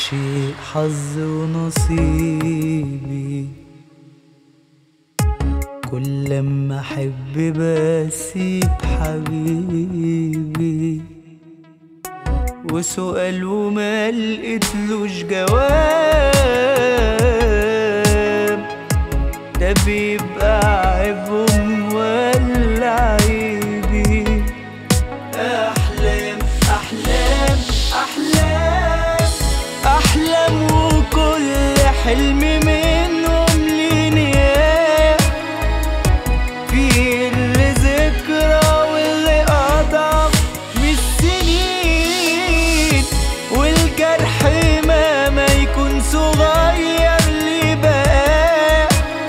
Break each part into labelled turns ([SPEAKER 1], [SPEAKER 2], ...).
[SPEAKER 1] شيء حظ ونصيبي كل لما احب بسيب حبيبي وسؤال وما لقيتلوش جواب ده بيبقى عيبهم ولا عيبي احلام احلام احلام احلام وكل حلم منهم ليه نهايه في اللي ذكرى واللي اضعف من السنين والجرح مهما يكون صغير ليه بقى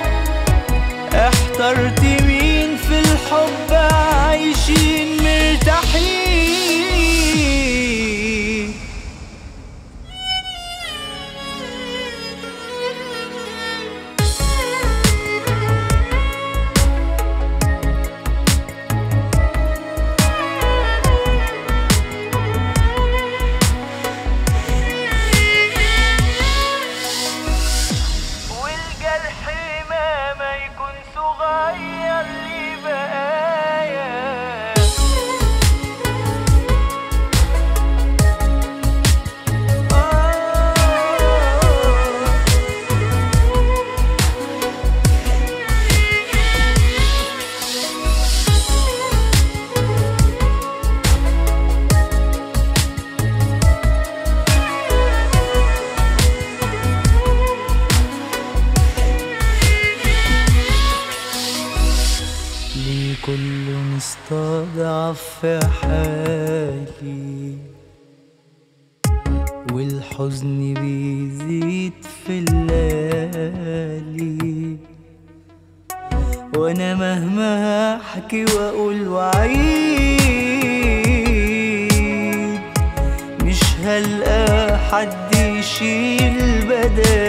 [SPEAKER 1] احترت مين في الحب عايشين مرتاحين والجرح مهما يكون صغير ليه بقايا آه ليه كل مستضعف في حالي والحزن بيزيد في الليالي وانا مهما احكي واقول وعيد مش هلقى حد يشيل بدالي